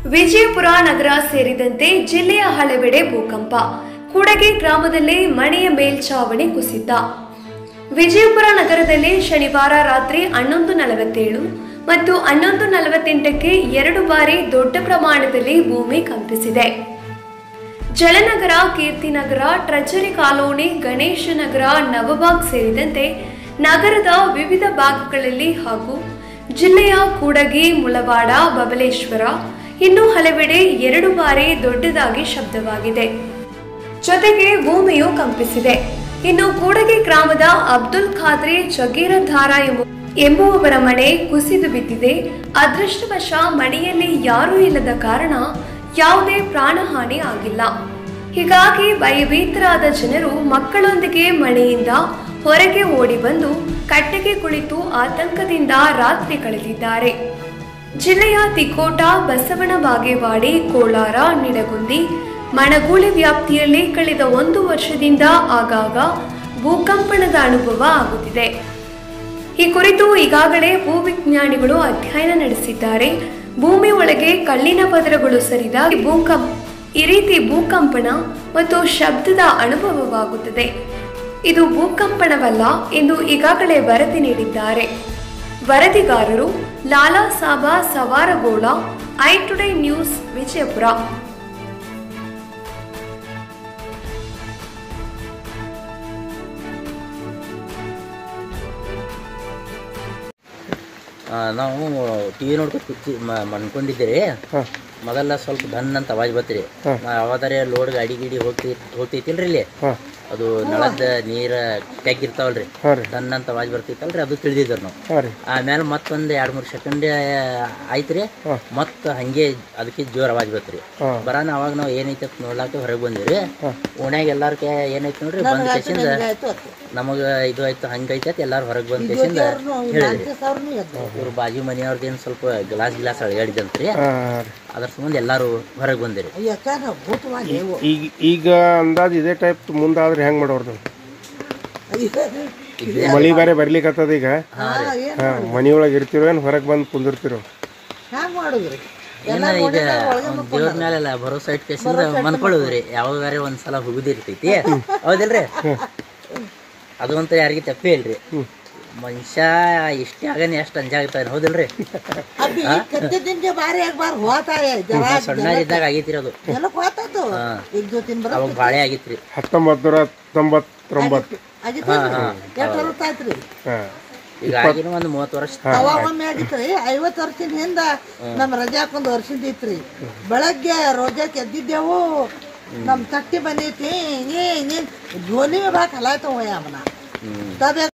ವಿಜಯಪುರ ನಗರ ಸೇರಿದಂತೆ ಜಿಲ್ಲೆಯ ಹಲವೆಡೆ ಭೂಕಂಪ ಕೂಡಗೆ ಗ್ರಾಮದಲ್ಲಿ ಮನೆಯ ಮೇಲ್ಛಾವಣಿ ಕುಸಿತ ವಿಜಯಪುರ ನಗರದಲ್ಲಿ ಶನಿವಾರ ರಾತ್ರಿ ಹನ್ನೊಂದು ನಲವತ್ತೇಳು ಮತ್ತು ಹನ್ನೊಂದು ನಲವತ್ತೆಂಟಕ್ಕೆ ಎರಡು ಬಾರಿ ದೊಡ್ಡ ಪ್ರಮಾಣದಲ್ಲಿ ಭೂಮಿ ಕಂಪಿಸಿದೆ ಜಲನಗರ ಕೀರ್ತಿನಗರ ಟ್ರಜರಿ ಕಾಲೋನಿ ಗಣೇಶ ನಗರ ನವಬಾಗ್ ಸೇರಿದಂತೆ ನಗರದ ವಿವಿಧ ಭಾಗಗಳಲ್ಲಿ ಹಾಗೂ ಜಿಲ್ಲೆಯ ಕೂಡಗಿ ಮುಳವಾಡ ಬಬಲೇಶ್ವರ ಇನ್ನೂ ಹಲವೆಡೆ ಎರಡು ಬಾರಿ ದೊಡ್ಡದಾಗಿ ಶಬ್ದವಾಗಿದೆ ಜೊತೆಗೆ ಭೂಮಿಯು ಕಂಪಿಸಿದೆ ಇನ್ನು ಕೂಡಗಿ ಗ್ರಾಮದ ಅಬ್ದುಲ್ ಖಾದ್ರಿ ಜಗೀರಧಾರ ಎಂಬ ಎಂಬುವವರ ಮನೆ ಕುಸಿದು ಬಿದ್ದಿದೆ ಅದೃಷ್ಟವಶ ಮನೆಯಲ್ಲಿ ಯಾರೂ ಇಲ್ಲದ ಕಾರಣ ಯಾವುದೇ ಪ್ರಾಣಹಾನಿ ಆಗಿಲ್ಲ ಹೀಗಾಗಿ ಭಯಭೀತರಾದ ಜನರು ಮಕ್ಕಳೊಂದಿಗೆ ಮನೆಯಿಂದ ಹೊರಗೆ ಓಡಿ ಬಂದು ಕಟ್ಟೆಗೆ ಕುಳಿತು ಆತಂಕದಿಂದ ರಾತ್ರಿ ಕಳೆದಿದ್ದಾರೆ ಜಿಲ್ಲೆಯ ತಿಕೋಟ ಬಸವನ ಬಾಗೇವಾಡಿ ಕೋಲಾರ ನಿಡಗುಂದಿ ಮಣಗೂಳಿ ವ್ಯಾಪ್ತಿಯಲ್ಲಿ ಕಳೆದ ಒಂದು ವರ್ಷದಿಂದ ಆಗಾಗ ಭೂಕಂಪನದ ಅನುಭವ ಆಗುತ್ತಿದೆ ಈ ಕುರಿತು ಈಗಾಗಲೇ ಭೂವಿಜ್ಞಾನಿಗಳು ಅಧ್ಯಯನ ನಡೆಸಿದ್ದಾರೆ ಭೂಮಿ ಒಳಗೆ ಕಲ್ಲಿನ ಪದರಗಳು ಸರಿದ ಭೂಕಂಪ ಈ ರೀತಿ ಭೂಕಂಪನ ಮತ್ತು ಶಬ್ದದ ಅನುಭವವಾಗುತ್ತದೆ ಇದು ಭೂಕಂಪನವಲ್ಲ ಎಂದು ಈಗಾಗಲೇ ವರದಿ ನೀಡಿದ್ದಾರೆ ವರದಿಗಾರರು Lala Saba Savaragol I today news Vijayapura ಆ, ನಾವು ಟಿ ವಿ ನೋಡ್ಕೊಂಡು ಕೂತಿ ಮ- ಮನ್ಕೊಂಡಿದ್ದೀರಿ ಮೊದಲ ಸ್ವಲ್ಪ ಧನ್ ಅಂತ ಅವಾಜ್ ಬತ್ರಿ ಯಾವ್ದಾರೆ ಲೋಡ್ ಗಾಡಿ ಗಿಡಿ ಹೋಗ್ತಿ ಹೋಗ್ತೈತಿಲ್ರಿ ಇಲ್ಲಿ ಅದು ನಳದ ನೀರ ತೆಗ್ಗಿರ್ತಾವಲ್ರಿ ಧನ್ ಅಂತ ಅವಾಜ್ ಬರ್ತೈತಲ್ರಿ ಅದು ತಿಳಿದಿದ್ರು ನಾವು ಆಮೇಲೆ ಮತ್ತೊಂದ್ ಎರಡ್ ಮೂರ್ ಸೆಕೆಂಡ್ ಆಯ್ತ್ರಿ ಮತ್ತ ಹಂಗೆ ಅದಕ್ಕೆ ಜೋರ್ ಅವಾಜ್ ಬತ್ರಿ ಬರಾನ ಅವಾಗ ನಾವು ಏನೈತೆ ಅಂತ ನೋಡ್ಲಾಕ ಹೊರಗೆ ಬಂದಿವ್ರಿ ಓಣ್ಯಾಗ ಎಲ್ಲಾರ್ಕೆ ಏನೈತಿ ನೋಡ್ರಿ ಬಂದ್ ಕೇಸಿಂದ ನಮಗ ಇದು ಆಯ್ತು ಹಂಗೈತೆ ಅಂತ ಎಲ್ಲಾರು ಹೊರಗೆ ಬಂದ್ ಕೇಸಿಂದ ಹೇಳಿದ್ರಿ ಇವ್ರು ಬಾಜು ಮನೆಯವ್ರದ್ದೇನು ಸ್ವಲ್ಪ ಗ್ಲಾಸ್ ಗ್ಲಾಸ್ ಅಳಗಾಡಿದಂತ್ರಿ ಅದ್ರ ಸಂಬಂಧ ಎಲ್ಲಾರು ಹೊರಗೆ ಬಂದಿರಿ ಈಗ ಈಗ ಅಂದಾಜ್ ಇದೇ ಟೈಪ್ ಮುಂದಾದ್ರೆ ಹೆಂಗ್ ಮಾಡೋರ್ದು ಮಳಿ ಬೇರೆ ಬರ್ಲಿಕ್ಕತ್ತದ ಈಗ ಹಾ ಮನಿಯೊಳಗೆ ಇರ್ತಿರೋ ಏನ್ ಹೊರಗೆ ಬಂದು ಕುಂದಿರ್ತಿರೋ ಹ್ಯಾಂಗ ಮಾಡುದ್ರಿ ಏನ ಈಗ ಒಂದ್ ದೇವ್ರ ಮೇಲೆಲ್ಲ ಭರೋಸಾ ಇಟ್ ಕೇಸಿಂದ ಮನ್ಕೊಳ್ಳುದ್ರಿ ಯಾವಾಗಾರೆ ಒಂದ್ಸಲ ಹುಗುದಿರ್ತೈತಿ ಹೌದಿಲ್ರಿ ಅದು ಅಂತ ಯಾರಿಗೆ ತಪ್ಪೇ ಇಲ್ರಿ ಮನುಷ್ಯ ಇಷ್ಟೇ ಆಗನೆ ಎಷ್ಟು ಅಂಜಾಗ್ತಾನೆ ಹೌದಿಲ್ರಿ ಅಬ್ಬಿ ಕತ್ತಿದ್ದಿಂಗೆ ಬಾರಿ ಆಗ್ಬಾರ ಹೋತಾಯ ಜರ ಸಣ್ಣರಿದ್ದಾಗ ಆಗೈತ್ರಿ ಅದು ಜನಕ್ ಹೋತಾತು ಈಗ ಜೊತಿನ್ ಬರ ಅವಾಗ ಬಾಳೆ ಆಗಿತ್ರಿ ಹತ್ತೊಂಬತ್ತು ನೂರ ತೊಂಬತ್ತೊಂಬತ್ತು ಆಗಿತ್ತು ಎಷ್ಟು ಹೊರತಾಯ್ತ್ರಿ ಹಾ ಈಗ ಆಗಿನ ಒಂದ್ ಮೂವತ್ತು ವರ್ಷ ಅವಾಗ ಒಮ್ಮೆ ಆಗಿತ್ರಿ ಐವತ್ತು ವರ್ಷದ ಹಿಂದ ನಮ್ ರಜಾಕ್ ಒಂದ್ ವರ್ಷದ ಇತ್ರಿ ಬೆಳಗ್ಗೆ ರೋಜಾಕ್ ಎದ್ದಿದ್ದೆವು ನಮ್ ತಟ್ಟಿ ಬಂದೈತಿ ನೀ ನೀನ್ ಧ್ವನಿ ಬಾಕ್ ಹಲಾಯ್ತವ ಯಾಮನ ತಬೆ